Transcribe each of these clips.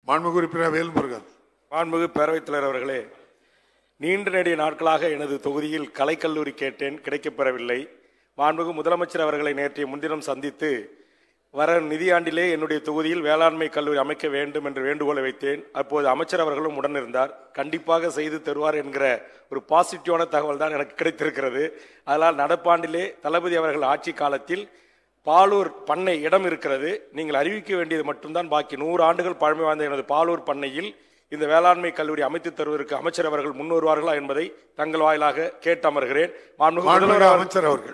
மாண்புமிகு உறுப்பினர் வேல்முருகன் மாண்புமிகு பேரவைத் தலைவர் அவர்களே நீண்ட நெடிய நாட்களாக எனது தொகுதியில் கலைக்கல்லூரி கேட்டேன் கிடைக்கப்பெறவில்லை மாண்புமிகு முதலமைச்சர் அவர்களை நேற்றைய முன்தினம் சந்தித்து வர நிதியாண்டிலே என்னுடைய தொகுதியில் வேளாண்மை கல்லூரி அமைக்க வேண்டும் என்று வேண்டுகோளை வைத்தேன் அப்போது அமைச்சர் அவர்களும் உடனிருந்தார் கண்டிப்பாக செய்து தருவார் என்கிற ஒரு பாசிட்டிவான தகவல் தான் எனக்கு கிடைத்திருக்கிறது அதனால் நடப்பாண்டிலே தளபதி அவர்கள் ஆட்சி காலத்தில் பாலூர் பண்ணை இடம் இருக்கிறது நீங்கள் அறிவிக்க வேண்டியது மட்டும்தான் பாக்கி நூறு ஆண்டுகள் பழமை வாய்ந்த எனது பாலூர் பண்ணையில் இந்த வேளாண்மை கல்லூரி அமைத்து தருவதற்கு அமைச்சர் அவர்கள் முன் வருவார்களா என்பதை தங்கள் வாயிலாக கேட்டு அமர்கிறேன் மாண்புமிகு மாண்புமிகு முதல்வர் அவர்கள் அமைச்சர் அவர்கள்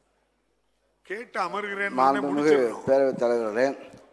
கேட்டு அமர்கிறேன் மாண்புமிகு பேரவைத் தலைவர்களே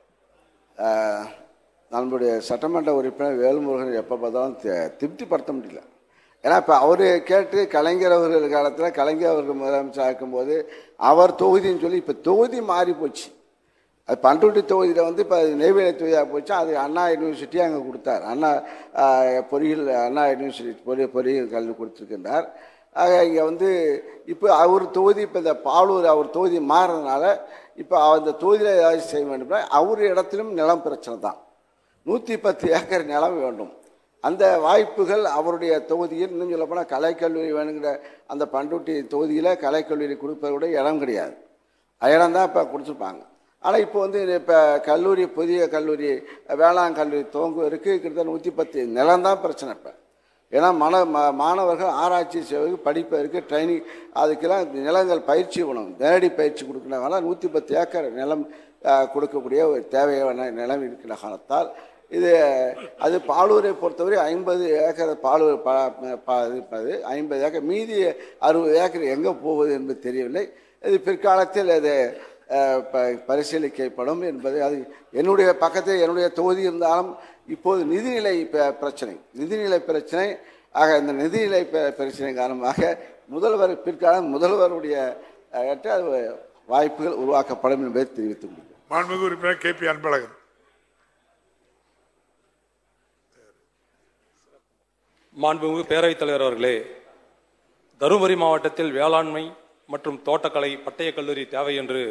ஆஹ், நம்முடைய சட்டமன்ற உறுப்பினர் வேல்முருகன் எப்போ பார்த்தாலும் தி- திருப்திப்படுத்த முடியல ஏன்னா இப்போ அவர் கேட்டு கலைஞர் அவர்கள் காலத்தில் கலைஞர் அவர்கள் முதலமைச்சர் இருக்கும்போது அவர் தொகுதின்னு சொல்லி இப்போ தொகுதி மாறி போச்சு அது பண்ருட்டி தொகுதியில் வந்து இப்போ நெய்வேலி தொகுதியாக போச்சு அது அண்ணா யூனிவர்சிட்டி அங்கே கொடுத்தார் அண்ணா ஆஹ், பொறியியல் அண்ணா யூனிவர்சிட்டி பொறி பொறியியல் கல்வி கொடுத்துருக்கின்றார் ஆக இங்கே வந்து இப்போ அவர் தொகுதி இப்போ இந்த பாலூர் அவர் தொகுதி மாறுறதுனால இப்போ அந்த தொகுதியில் ஏதாவது செய்ய வேண்டும்னா அவர் இடத்திலும் நிலம் பிரச்சனை தான் நூற்றி பத்து ஏக்கர் நிலம் வேண்டும் அந்த வாய்ப்புகள் அவருடைய தொகுதியில் இன்னும் சொல்லப்போனால் கலைக்கல்லூரி வேணுங்கிற அந்த பண்ருட்டி தொகுதியில் கலைக்கல்லூரி கொடுப்பதை விட இடம் கிடையாது இடம் தான் இப்போ கொடுத்துருப்பாங்க ஆனால் இப்போ வந்து இப்போ கல்லூரி புதிய கல்லூரி வேளாண் கல்லூரி துவங்குவதற்கு கிட்டத்தட்ட நூற்றி பத்து நிலம் தான் பிரச்சனை இப்போ ஏன்னா மன ம- மாணவர்கள் ஆராய்ச்சி செய்வதற்கு படிப்பதற்கு ட்ரைனிங் அதுக்கெல்லாம் நிலங்கள் பயிற்சி வேணும் நேரடி பயிற்சி கொடுக்கறனால நூற்றி பத்து ஏக்கர் நிலம் அஹ், கொடுக்கக்கூடிய ஒரு தேவையான நிலம் இருக்கிற காலத்தால் இது அது பாலூரை பொறுத்தவரை ஐம்பது ஏக்கர் பாலூர் ப ப- இருப்பது ஐம்பது ஏக்கர் மீதி அறுபது ஏக்கர் எங்கே போவது என்பது தெரியவில்லை இது பிற்காலத்தில் அது அஹ், ப- பரிசீலிக்கப்படும் என்பது அது என்னுடைய பக்கத்தில் என்னுடைய தொகுதி இருந்தாலும் இப்போது நிதிநிலை ப- பிரச்சனை நிதிநிலை பிரச்சனை ஆக இந்த நிதிநிலை ப- பிரச்சனை காரணமாக முதல்வர் பிற்காலம் முதல்வருடைய அஹ், ஏற்ற அது வாய்ப்புகள் உருவாக்கப்படும் என்பதை தெரிவித்துக் கொள்கிறேன் மாண்புமிகு உறுப்பினர் கே பி அன்பழகன் மாண்புமிகு பேரவைத் தலைவர் அவர்களே தருமபுரி மாவட்டத்தில் வேளாண்மை மற்றும் தோட்டக்கலை பட்டயக் கல்லூரி தேவை என்று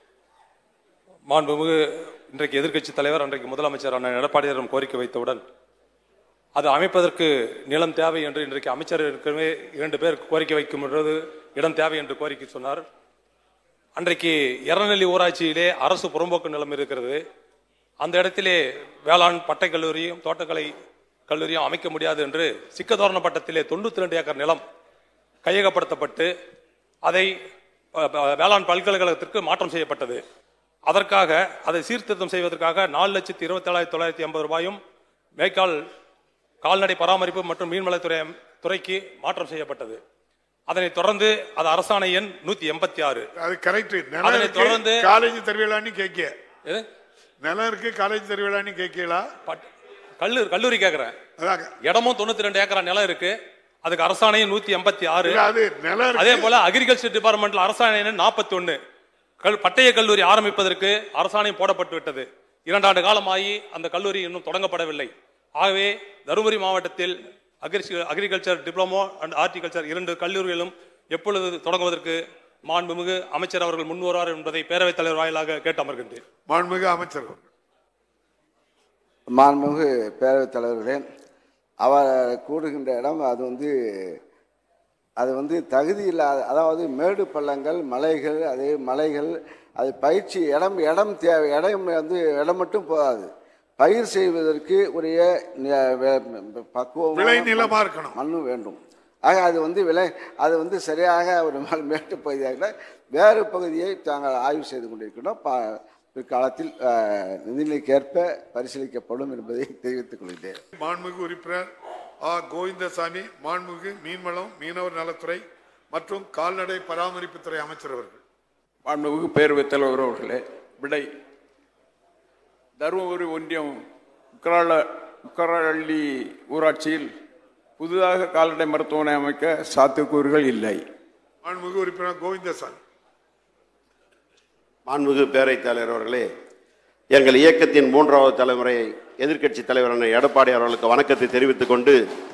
மாண்புமிகு இன்றைக்கு எதிர்க்கட்சி தலைவர் அன்றைக்கு முதலமைச்சர் அண்ணன் எடப்பாடியாரிடம் கோரிக்கை வைத்தவுடன் அது அமைப்பதற்கு நிலம் தேவை என்று இன்றைக்கு அமைச்சர் ஏற்கனவே இரண்டு பேர் கோரிக்கை வைக்கும் பொழுது இடம் தேவை என்று கோரிக்கை சொன்னார் அன்றைக்கு எரநெல்லி ஊராட்சியிலே அரசு புறம்போக்கு நிலம் இருக்கிறது அந்த இடத்திலே வேளாண் பட்டை கல்லூரியும் தோட்டக்கலை கல்லூரியும் அமைக்க முடியாது என்று சிக்கதோரண பட்டத்திலே தொண்ணூத்தி ரெண்டு ஏக்கர் நிலம் கையகப்படுத்தப்பட்டு அதை அஹ், அஹ், வேளாண் பல்கலைக்கழகத்திற்கு மாற்றம் செய்யப்பட்டது அதற்காக அதை சீர்திருத்தம் செய்வதற்காக நாலு லட்சத்தி இருபத்தி ஏழாயிரத்தி தொள்ளாயிரத்தி ஐம்பது ரூபாயும் மேய்க்கால் கால்நடை பராமரிப்பு மற்றும் மீன்வளத்துறை துறைக்கு மாற்றம் செய்யப்பட்டது அதனைத் தொடர்ந்து அது அரசாணை எண் நூத்தி எண்பத்தி ஆறு அது கரெக்ட் நிலம் அதனைத் இருக்கு தொடர்ந்து- காலேஜ் தருவீங்களான்னு கேட்க எது? நிலம் இருக்கு காலேஜ் தருவீங்களான்னு கேட்கலா பட்- கல்லூரி கல்லூரி கேக்குறேன் அதாங்க இடமும் தொண்ணூத்தி ரெண்டு ஏக்கரா நிலம் இருக்கு அதுக்கு அரசாணையும் நூத்தி எண்பத்தி ஆறு இல்ல, அது நிலம் இருக்கு அதே போல அக்ரிகல்ச்சர் டிபார்ட்மெண்ட்ல அரசாணை நாற்பத்தி ஒன்னு பட்டய கல்லூரி ஆரம்பிப்பதற்கு அரசாணையும் போடப்பட்டு விட்டது இரண்டாண்டு காலமாகி அந்த கல்லூரி இன்னும் தொடங்கப்படவில்லை ஆகவே தருமபுரி மாவட்டத்தில் அக்ரிகல்ச்சர் டிப்ளமோ அண்ட் ஹார்டிகல்ச்சர் இரண்டு கல்லூரிகளும் எப்பொழுது தொடங்குவதற்கு மாண்புமிகு அமைச்சர் அவர்கள் முன் வருவார் என்பதை பேரவைத் தலைவர் வாயிலாக கேட்டு அமர்கின்றேன் மாண்புமிகு அமைச்சர் அவர்கள். மாண்புமிகு பேரவைத் தலைவர்களே அவர் கூடுகின்ற இடம் அது வந்து அது வந்து தகுதி இல்லாத அதாவது மேடு பள்ளங்கள் மலைகள் அதே மலைகள் அது பயிற்சி இடம் இடம் தேவை இடம் வந்து இடம் மட்டும் போதாது பயிர் செய்வதற்கு உரிய நி- வே- பக்குவமான விளை நிலமா இருக்கணும். மண்ணு வேண்டும் ஆக அது வந்து விலை அது வந்து சரியாக ஒரு மல் மேட்டு பகுதியாக வேறு பகுதியை தாங்கள் ஆய்வு செய்து கொண்டிருக்கிறோம் பா பிற்காலத்தில் அஹ், நிதிநிலைக்கேற்ப பரிசீலிக்கப்படும் என்பதை தெரிவித்துக் கொள்கிறேன் மாண்புமிகு உறுப்பினர் ஆ கோவிந்தசாமி மாண்புமிகு மீன்வளம் மீனவர் நலத்துறை மற்றும் கால்நடை பராமரிப்புத்துறை அமைச்சர் அவர்கள் மாண்புமிகு பேரவைத் தலைவர் அவர்களே விடை தருமபுரி ஒன்றியம் உக்கராள உக்கராளி ஊராட்சியில் புதிதாக கால்நடை மருத்துவமனை அமைக்க சாத்தியக்கூறுகள் இல்லை மாண்புமிகு உறுப்பினர் கோவிந்தசாமி மாண்புமிகு பேரவைத் தலைவர் அவர்களே எங்கள் இயக்கத்தின் மூன்றாவது தலைமுறை எதிர்க்கட்சி தலைவரான எடப்பாடி அவர்களுக்கு வணக்கத்தை தெரிவித்துக் கொண்டு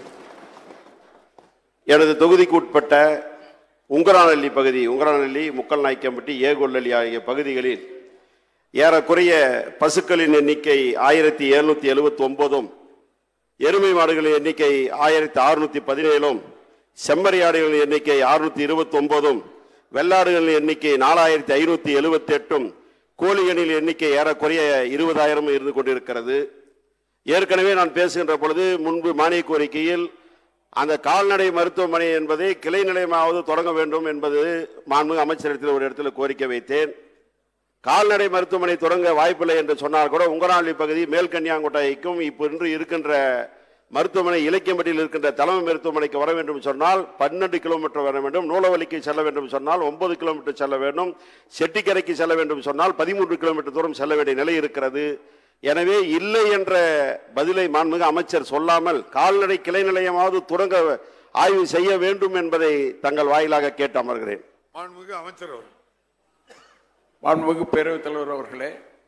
எனது தொகுதிக்கு உட்பட்ட உங்கரானல்லி பகுதி உங்கரானல்லி முக்கல் நாய்க்கம்பட்டி ஏகொல்லி ஆகிய பகுதிகளில் ஏறக்குறைய பசுக்களின் எண்ணிக்கை ஆயிரத்தி எழுநூத்தி எழுபத்தி ஒன்பதும் எருமை மாடுகளின் எண்ணிக்கை ஆயிரத்தி அறுநூத்தி பதினேழும் செம்மறியாடுகளின் எண்ணிக்கை அறுநூத்தி இருபத்தி ஒன்பதும் வெள்ளாடுகளின் எண்ணிக்கை நாலாயிரத்தி ஐநூத்தி எழுபத்தி எட்டும் கோழிகளின் எண்ணிக்கை ஏறக்குறைய இருபதாயிரம் இருந்து கொண்டிருக்கிறது ஏற்கனவே நான் பேசுகின்ற பொழுது முன்பு மானிய கோரிக்கையில் அந்த கால்நடை மருத்துவமனை என்பதை கிளை நிலையமாவது தொடங்க வேண்டும் என்பது மாண்பு அமைச்சரிடத்தில் ஒரு இடத்துல கோரிக்கை வைத்தேன் கால்நடை மருத்துவமனை தொடங்க வாய்ப்பில்லை என்று சொன்னால் கூட உங்கராளி பகுதி மேல்கன்னியாங்குட்டைக்கும் இப்போ இன்று இருக்கின்ற மருத்துவமனை இலக்கியம்பட்டியில் இருக்கின்ற தலைமை மருத்துவமனைக்கு வர வேண்டும் சொன்னால் பன்னெண்டு கிலோமீட்டர் வர வேண்டும் நூலவலிக்கு செல்ல வேண்டும் சொன்னால் ஒன்பது கிலோமீட்டர் செல்ல வேண்டும் செட்டிக்கரைக்கு செல்ல வேண்டும் சொன்னால் பதிமூன்று கிலோமீட்டர் தூரம் செல்ல வேண்டிய நிலை இருக்கிறது எனவே இல்லை என்ற பதிலை மாண்புமிகு அமைச்சர் சொல்லாமல் கால்நடை கிளை நிலையமாவது தொடங்க ஆய்வு செய்ய வேண்டும் என்பதை தங்கள் வாயிலாக கேட்டு அமர்கிறேன் மாண்புமிகு அமைச்சர் அவர் மாண்புமிகு பேரவைத் தலைவர் அவர்களே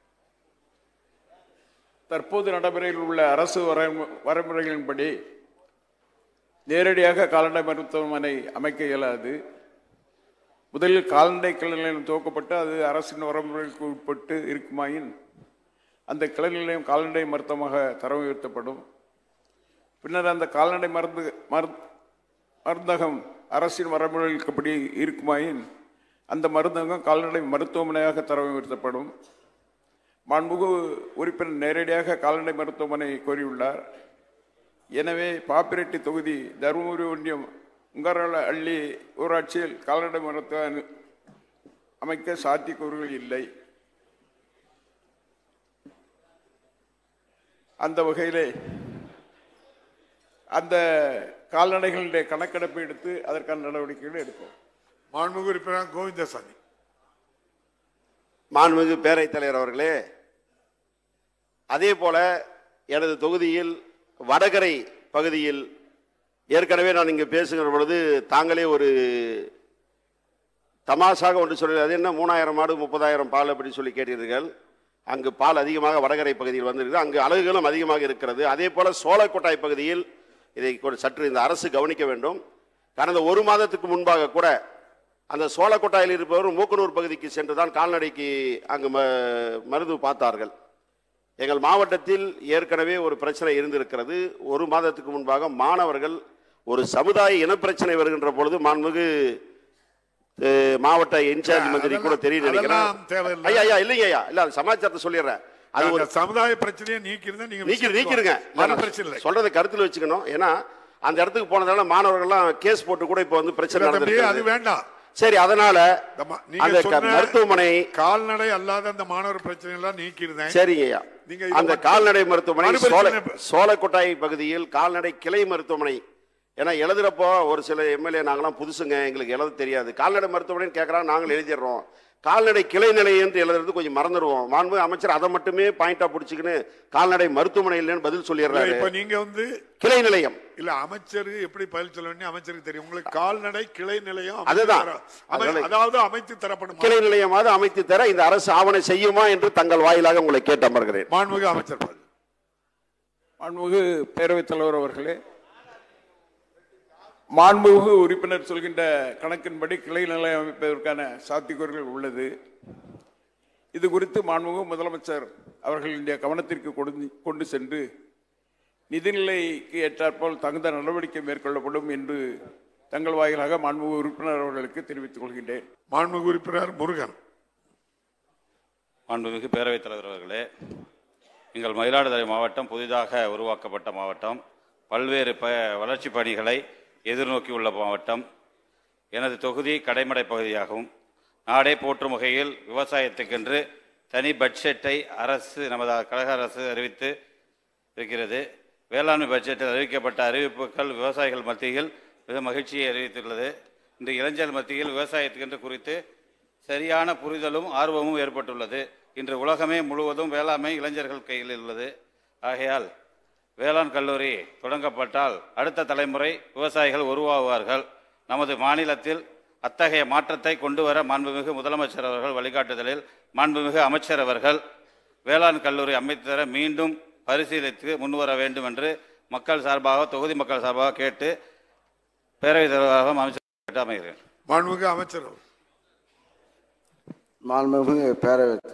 தற்போது நடைமுறையில் உள்ள அரசு வரைமு- வரைமுறைகளின்படி நேரடியாக கால்நடை மருத்துவமனை அமைக்க இயலாது முதலில் கால்நடை கிளை நிலையம் துவக்கப்பட்டு அது அரசின் வரமுறைகளுக்கு உட்பட்டு இருக்குமாயின் அந்த கிளை நிலையம் கால்நடை மருத்துவமாக தரம் உயர்த்தப்படும் பின்னர் அந்த கால்நடை மருந்து மருந் மருந்தகம் அரசின் வரமுறைகளுக்குப்படி இருக்குமாயின் அந்த மருந்தகம் கால்நடை மருத்துவமனையாக தரம் உயர்த்தப்படும் மாண்புகு உறுப்பினர் நேரடியாக கால்நடை மருத்துவமனை கோரியுள்ளார் எனவே பாப்பிரெட்டி தொகுதி தருமபுரி ஒன்றியம் உங்கரால அள்ளி ஊராட்சியில் கால்நடை மருத்துவ அமைக்க சாத்தியக்கூறுகள் இல்லை அந்த வகையிலே அந்த கால்நடைகளுடைய கணக்கெடுப்பு எடுத்து அதற்கான நடவடிக்கைகளை எடுப்போம் மாண்புமிகு உறுப்பினர் கோவிந்தசாமி மாண்புமிகு பேரவைத் தலைவர் அவர்களே அதே போல எனது தொகுதியில் வடகரை பகுதியில் ஏற்கனவே நான் இங்கு பேசுகிற பொழுது தாங்களே ஒரு தமாஷாக ஒன்று சொல்லி அது என்ன மூணாயிரம் மாடு முப்பதாயிரம் பால் அப்படி சொல்லி கேட்டீர்கள் அங்கு பால் அதிகமாக வடகரை பகுதியில் வந்திருக்கு அங்கு அலகுகளும் அதிகமாக இருக்கிறது அதே போல சோழக்கோட்டாய் பகுதியில் இதை ஒரு சற்று இந்த அரசு கவனிக்க வேண்டும் கடந்த ஒரு மாதத்துக்கு முன்பாக கூட அந்த சோழக்கோட்டாயில் இருப்பவர் மூக்கனூர் பகுதிக்கு சென்று தான் கால்நடைக்கு அங்கு ம- மருந்து பார்த்தார்கள் எங்கள் மாவட்டத்தில் ஏற்கனவே ஒரு பிரச்சனை இருந்திருக்கிறது ஒரு மாதத்துக்கு முன்பாக மாணவர்கள் ஒரு சமுதாய இனப்பிரச்சனை வருகின்ற பொழுது மாண்புமிகு அஹ், மாவட்ட இன்சார்ஜ் மந்திரி கூட அதெல்லாம் தெரியும் நினைக்கிறேன் அதெல்லாம் தேவையில்லை. ஐயா ஐயா இல்லைங்க ஐயா இல்ல அது சமாச்சாரத்தை சொல்லிடுறேன் அது ஒரு அந்த சமுதாய பிரச்சனையை நீக்கிருந்தா நீங்க நீக்கி நீக்கிருங்க அது பிரச்சனை இல்லை சொல்றதை கருத்தில் வச்சுக்கணும் ஏன்னா அந்த இடத்துக்கு போனதால மாணவர்கள்லாம் கேஸ் போட்டு கூட இப்ப வந்து பிரச்சனை இல்ல தம்பி, அது நடந்திருக்கு வேண்டாம் சரி அதனால இந்த ம- அந்த நீங்க க- சொன்ன மருத்துவமனை கால்நடை அல்லாத அந்த மாணவர் பிரச்சனை எல்லாம் நீக்கிருந்தேன் சரிங்க ஐயா நீங்க இதை அந்த மட்டும் கால்நடை மருத்துவமனை மறுபரிசீலனை சோலை ப- சோலைக்கொட்டாய் பகுதியில் கால்நடை கிளை மருத்துவமனை ஏன்னா எழுதுறப்போ ஒரு சில எம்எல்ஏ நாங்களாம் புதுசுங்க எங்களுக்கு எழுத தெரியாது கால்நடை மருத்துவமனைன்னு கேட்குறாங்க நாங்கள் எழுதிடுறோம் கால்நடை கிளை நிலையம் என்று எழுதுறது கொஞ்சம் மறந்துடுவோம் மாண்பு அமைச்சர் அதை மட்டுமே பாயிண்டா பிடிச்சிக்கின்னு கால்நடை மருத்துவமனை இல்லைன்னு பதில் இல்ல, சொல்லிடுறாரு இப்ப நீங்க வந்து கிளை நிலையம் இல்ல அமைச்சர் எப்படி பதில் சொல்ல வேண்டிய அமைச்சருக்கு தெரியும் உங்களுக்கு கால்நடை கிளை நிலையம் அமைத்து அதுதான். தர- அமை- அதனால- அதாவது அமைத்து தரப்படும் கிளை நிலையமாவது அமைத்து தர இந்த அரசு ஆவணம் செய்யுமா என்று தங்கள் வாயிலாக உங்களை கேட்டு அமர்கிறேன் மாண்புமிகு அமைச்சர் பதில். மாண்புமிகு பேரவைத் தலைவர் அவர்களே மாண்புமிகு உறுப்பினர் சொல்கின்ற கணக்கின்படி கிளை நிலையம் அமைப்பதற்கான சாத்தியக்கூறுகள் உள்ளது இது குறித்து மாண்புமிகு முதலமைச்சர் அவர்களுடைய கவனத்திற்கு கொண்டு கொண்டு சென்று நிதிநிலைக்கு ஏற்றாற்போல் தகுந்த நடவடிக்கை மேற்கொள்ளப்படும் என்று தங்கள் வாயிலாக மாண்புமிகு உறுப்பினர் அவர்களுக்கு தெரிவித்துக் கொள்கின்றேன் மாண்புமிகு உறுப்பினர் முருகன் மாண்புமிகு பேரவைத் தலைவர் அவர்களே எங்கள் மயிலாடுதுறை மாவட்டம் புதிதாக உருவாக்கப்பட்ட மாவட்டம் பல்வேறு ப வளர்ச்சிப் பணிகளை எதிர்நோக்கியுள்ள மாவட்டம் எனது தொகுதி கடைமடை பகுதியாகும் நாடே போற்றும் வகையில் விவசாயத்துக்கென்று தனி பட்ஜெட்டை அரசு நமது கழக அரசு அறிவித்து இருக்கிறது வேளாண்மை பட்ஜெட்டில் அறிவிக்கப்பட்ட அறிவிப்புகள் விவசாயிகள் மத்தியில் மிக மகிழ்ச்சியை அறிவித்துள்ளது இந்த இளைஞர் மத்தியில் விவசாயத்துக்கென்று குறித்து சரியான புரிதலும் ஆர்வமும் ஏற்பட்டுள்ளது இன்று உலகமே முழுவதும் வேளாண்மை இளைஞர்கள் கையில் உள்ளது ஆகையால் வேளாண் கல்லூரி தொடங்கப்பட்டால் அடுத்த தலைமுறை விவசாயிகள் உருவாகுவார்கள் நமது மாநிலத்தில் அத்தகைய மாற்றத்தை கொண்டு வர மாண்புமிகு முதலமைச்சர் அவர்கள் வழிகாட்டுதலில் மாண்புமிகு அமைச்சர் அவர்கள் வேளாண் கல்லூரி அமைத்து தர மீண்டும் பரிசீலித்து முன்வர வேண்டும் என்று மக்கள் சார்பாக தொகுதி மக்கள் சார்பாக கேட்டு பேரவைத் தலைவராக அமைச்சர் கேட்டு அமைகிறேன் மாண்புமிகு அமைச்சர் மாண்புமிகு பேரவை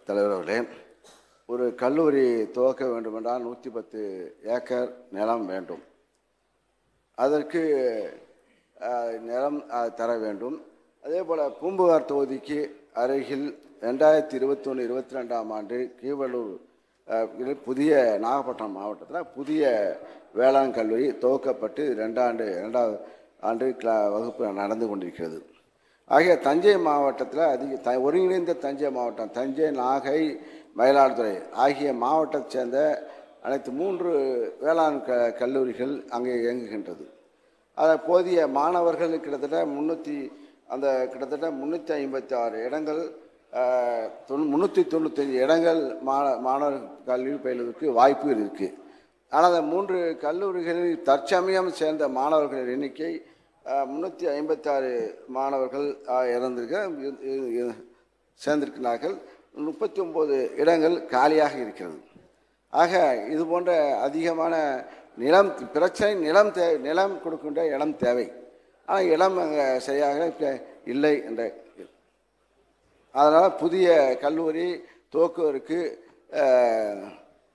தலைவர் அவர்களே ஒரு கல்லூரி துவக்க வேண்டுமென்றால் நூற்றி பத்து ஏக்கர் நிலம் வேண்டும் அதற்கு அஹ், நிலம் அஹ், தர வேண்டும் அதே போல் பூம்புகார் தொகுதிக்கு அருகில் ரெண்டாயிரத்தி இருபத்தொன்று இருபத்தி ரெண்டாம் ஆண்டு கீவளூர் அஹ், இதில் புதிய நாகப்பட்டினம் மாவட்டத்தில் புதிய வேளாண் கல்லூரி துவக்கப்பட்டு ரெண்டாண்டு ரெண்டாவது ஆண்டு கிளா வகுப்பு நடந்து கொண்டிருக்கிறது ஆகிய தஞ்சை மாவட்டத்தில் அதிக த ஒருங்கிணைந்த தஞ்சை மாவட்டம் தஞ்சை நாகை மயிலாடுதுறை ஆகிய மாவட்டத்தைச் சேர்ந்த அனைத்து மூன்று வேளாண் க கல்லூரிகள் அங்கே இயங்குகின்றது அதை போதிய மாணவர்கள் கிட்டத்தட்ட முந்நூற்றி அந்த கிட்டத்தட்ட முந்நூற்றி ஐம்பத்தி ஆறு இடங்கள் அஹ், தொண்ணூ முந்நூற்றி தொண்ணூத்தஞ்சு இடங்கள் மாண மாணவர் கல்வி பயிலுவதற்கு வாய்ப்புகள் இருக்குது ஆனால் அந்த மூன்று கல்லூரிகளில் தற்சமயம் சேர்ந்த மாணவர்கள் எண்ணிக்கை முந்நூற்றி ஐம்பத்தாறு மாணவர்கள் அஹ், இறந்திருக்க இ- இ- இ- சேர்ந்திருக்கிறார்கள் முப்பத்தி ஒம்பது இடங்கள் காலியாக இருக்கிறது ஆக இது போன்ற அதிகமான நிலம் பிரச்சனை நிலம் தே நிலம் கொடுக்கின்ற இடம் தேவை ஆனால் இடம் அங்கே சரியாக இப்ப இல்லை என்ற அதனால் புதிய கல்லூரி துவக்குவதற்கு அஹ்,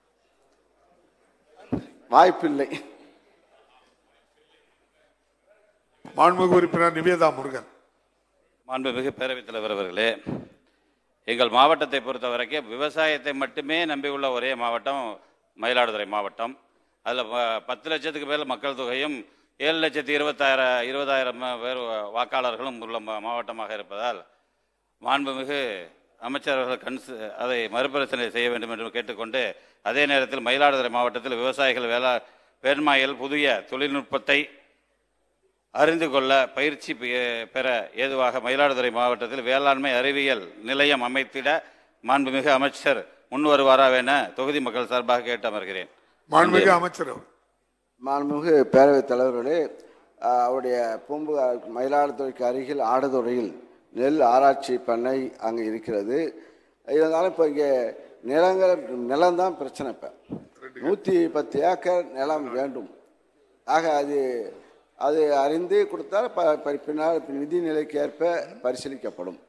வாய்ப்பில்லை மாண்புமிகு உறுப்பினர் நிவேதா முருகன் மாண்புமிகு பேரவைத் தலைவர் அவர்களே எங்கள் மாவட்டத்தை பொறுத்த வரைக்கும் விவசாயத்தை மட்டுமே நம்பியுள்ள ஒரே மாவட்டம் மயிலாடுதுறை மாவட்டம் அதில் பத்து லட்சத்துக்கு மேல் மக்கள் தொகையும் ஏழு லட்சத்தி இருபத்தாயிரம் இருபதாயிரம் பேர் வாக்காளர்களும் உள்ள மா- மாவட்டமாக இருப்பதால் மாண்புமிகு அமைச்சர்கள் கண் அதை மறுபரிசீலனை செய்ய வேண்டும் என்று கேட்டுக்கொண்டு அதே நேரத்தில் மயிலாடுதுறை மாவட்டத்தில் விவசாயிகள் வேளா வேண்மாயில் புதிய தொழில்நுட்பத்தை அறிந்து கொள்ள பயிற்சி பெ- பெற ஏதுவாக மயிலாடுதுறை மாவட்டத்தில் வேளாண்மை அறிவியல் நிலையம் அமைத்திட மாண்புமிகு அமைச்சர் முன் வருவாராவென தொகுதி மக்கள் சார்பாக கேட்டு அமர்கிறேன் மாண்புமிகு அமைச்சர் அவர். மாண்புமிகு பேரவைத் தலைவர்களே அஹ், அவருடைய பூம்புகார் மயிலாடுதுறைக்கு அருகில் ஆடுதுறையில் நெல் ஆராய்ச்சி பண்ணை அங்கே இருக்கிறது இருந்தாலும் இப்போ இங்கே நிலங்கள் நிலம்தான் பிரச்சனை இப்போ நூற்றி பத்து ஏக்கர் நிலம் வேண்டும் ஆக அது அது அறிந்து கொடுத்தால் ப ப- பின்னால் நிதி நிலைக்கு ஏற்ப பரிசீலிக்கப்படும்